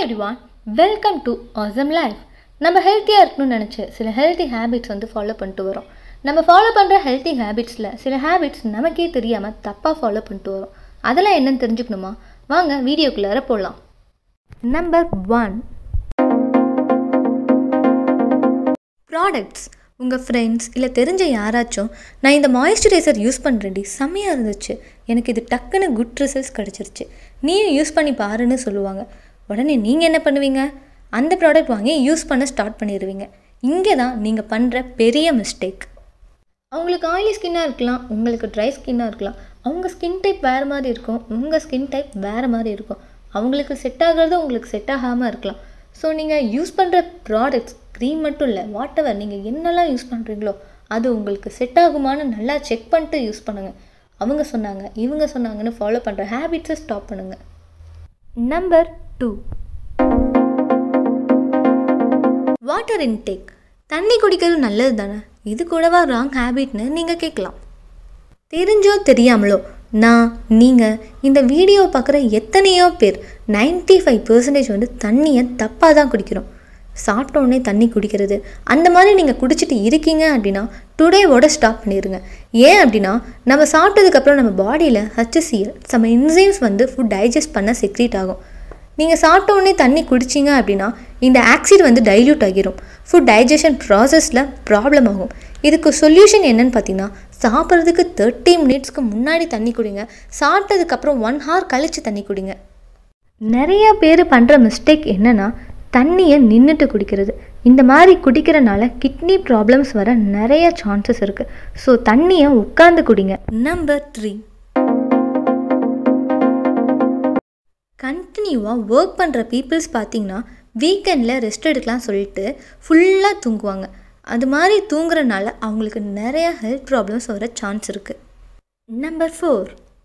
everyone welcome to awesome life நம்ம ஹெல்த்தியாக இருக்கணும்னு நினச்சி சில ஹெல்த்தி ஹேபிட்ஸ் வந்து ஃபாலோ பண்ணிட்டு வரோம் நம்ம ஃபாலோ பண்ணுற ஹெல்த்தி ஹேபிட்ஸில் சில ஹேபிட்ஸ் நமக்கே தெரியாமல் தப்பாக ஃபாலோ பண்ணிட்டு வரோம் அதெல்லாம் என்னன்னு தெரிஞ்சுக்கணுமா வாங்க வீடியோக்குள்ளார போகலாம் நம்பர் ஒன் ப்ராடக்ட்ஸ் உங்கள் ஃப்ரெண்ட்ஸ் இல்லை தெரிஞ்ச யாராச்சும் நான் இந்த மாய்ஸ்சரைசர் யூஸ் பண்ணுறேன்டி செம்மையாக இருந்துச்சு எனக்கு இது டக்குன்னு குட் ரிசல்ட்ஸ் கிடச்சிருச்சு நீயும் யூஸ் பண்ணி பாருன்னு சொல்லுவாங்க உடனே நீங்கள் என்ன பண்ணுவீங்க அந்த ப்ராடக்ட் வாங்கி யூஸ் பண்ண ஸ்டார்ட் பண்ணிடுவீங்க இங்கே தான் நீங்கள் பண்ணுற பெரிய மிஸ்டேக் அவங்களுக்கு ஆயிலி ஸ்கின்னாக இருக்கலாம் உங்களுக்கு ட்ரை ஸ்கின்னாக இருக்கலாம் அவங்க ஸ்கின் டைப் வேறு மாதிரி இருக்கும் உங்கள் ஸ்கின் டைப் வேறு மாதிரி இருக்கும் அவங்களுக்கு செட் ஆகிறது உங்களுக்கு செட் ஆகாமல் இருக்கலாம் ஸோ நீங்கள் யூஸ் பண்ணுற ப்ராடக்ட்ஸ் க்ரீம் மட்டும் இல்லை வாட் எவர் நீங்கள் என்னெல்லாம் யூஸ் பண்ணுறீங்களோ அது உங்களுக்கு செட் ஆகுமான்னு நல்லா செக் பண்ணிட்டு யூஸ் பண்ணுங்கள் அவங்க சொன்னாங்க இவங்க சொன்னாங்கன்னு ஃபாலோ பண்ணுற ஹேபிட்ஸை ஸ்டாப் பண்ணுங்கள் நம்பர் டூ வாட்டர் இன்டேக் தண்ணி குடிக்கிறது நல்லது தானே இது கூடவா ராங் ஹேபிட்னு நீங்கள் கேட்கலாம் தெரிஞ்சோ தெரியாமலோ நான் நீங்கள் இந்த வீடியோ பார்க்குற எத்தனையோ பேர் 95% ஃபைவ் பர்சன்டேஜ் வந்து தண்ணியை தப்பாக தான் குடிக்கிறோம் சாப்பிட்ட உடனே தண்ணி குடிக்கிறது அந்த மாதிரி நீங்கள் குடிச்சிட்டு இருக்கீங்க அப்படின்னா டுடேவோட ஸ்டாப் பண்ணிடுங்க ஏன் அப்படின்னா நம்ம சாப்பிட்டதுக்கப்புறம் நம்ம பாடியில் ஹச்சிசிஎல் நம்ம இன்சைம்ஸ் வந்து ஃபுட் டைஜஸ்ட் பண்ண செக்ரீட் ஆகும் நீங்கள் சாப்பிட்ட உடனே தண்ணி குடிச்சிங்க அப்படின்னா இந்த ஆக்சிட் வந்து டைல்யூட் ஆகிரும் ஃபுட் டைஜஷன் ப்ராசஸில் ப்ராப்ளம் ஆகும் இதுக்கு சொல்யூஷன் என்னன்னு பார்த்தீங்கன்னா சாப்பிட்றதுக்கு தேர்ட்டி மினிட்ஸ்க்கு முன்னாடி தண்ணி குடிங்க சாப்பிட்டதுக்கப்புறம் ஒன் ஹவர் கழித்து தண்ணி குடிங்க நிறைய பேர் பண்ணுற மிஸ்டேக் என்னென்னா தண்ணியை நின்றுட்டு குடிக்கிறது இந்த மாதிரி குடிக்கிறனால கிட்னி ப்ராப்ளம்ஸ் வர நிறைய சான்சஸ் இருக்குது ஸோ தண்ணியை உட்காந்து குடிங்க நம்பர் த்ரீ கண்டினியூவாக ஒர்க் பண்ணுற பீப்புள்ஸ் பார்த்தீங்கன்னா வீக்கெண்டில் ரெஸ்ட் எடுக்கலாம் சொல்லிட்டு ஃபுல்லாக தூங்குவாங்க அது மாதிரி தூங்குறனால அவங்களுக்கு நிறைய ஹெல்த் ப்ராப்ளம்ஸ் வர சான்ஸ் இருக்குது நம்பர் ஃபோர்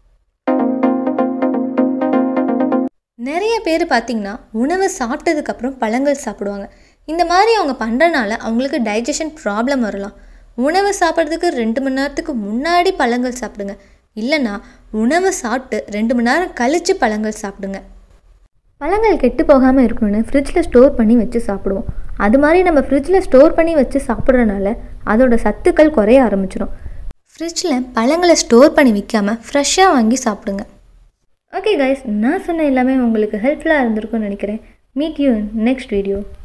நிறைய பேர் பார்த்தீங்கன்னா உணவு சாப்பிட்டதுக்கப்புறம் பழங்கள் சாப்பிடுவாங்க இந்த மாதிரி அவங்க பண்ணுறனால அவங்களுக்கு டைஜஷன் ப்ராப்ளம் வரலாம் உணவு சாப்பிட்றதுக்கு ரெண்டு மணி நேரத்துக்கு முன்னாடி பழங்கள் சாப்பிடுங்க இல்லைன்னா உணவு சாப்பிட்டு ரெண்டு மணி நேரம் கழித்து பழங்கள் சாப்பிடுங்க பழங்கள் கெட்டு போகாமல் இருக்கணும்னு ஃப்ரிட்ஜில் ஸ்டோர் பண்ணி வச்சு சாப்பிடுவோம் அது மாதிரி நம்ம ஃப்ரிட்ஜில் ஸ்டோர் பண்ணி வச்சு சாப்பிட்றனால அதோட சத்துக்கள் குறைய ஆரம்பிச்சிடும் ஃப்ரிட்ஜில் பழங்களை ஸ்டோர் பண்ணி வைக்காமல் ஃப்ரெஷ்ஷாக வாங்கி சாப்பிடுங்க ஓகே கைஸ் நான் சொன்ன எல்லாமே உங்களுக்கு ஹெல்ப்ஃபுல்லாக இருந்திருக்கும்னு நினைக்கிறேன் மீட் யூ நெக்ஸ்ட் வீடியோ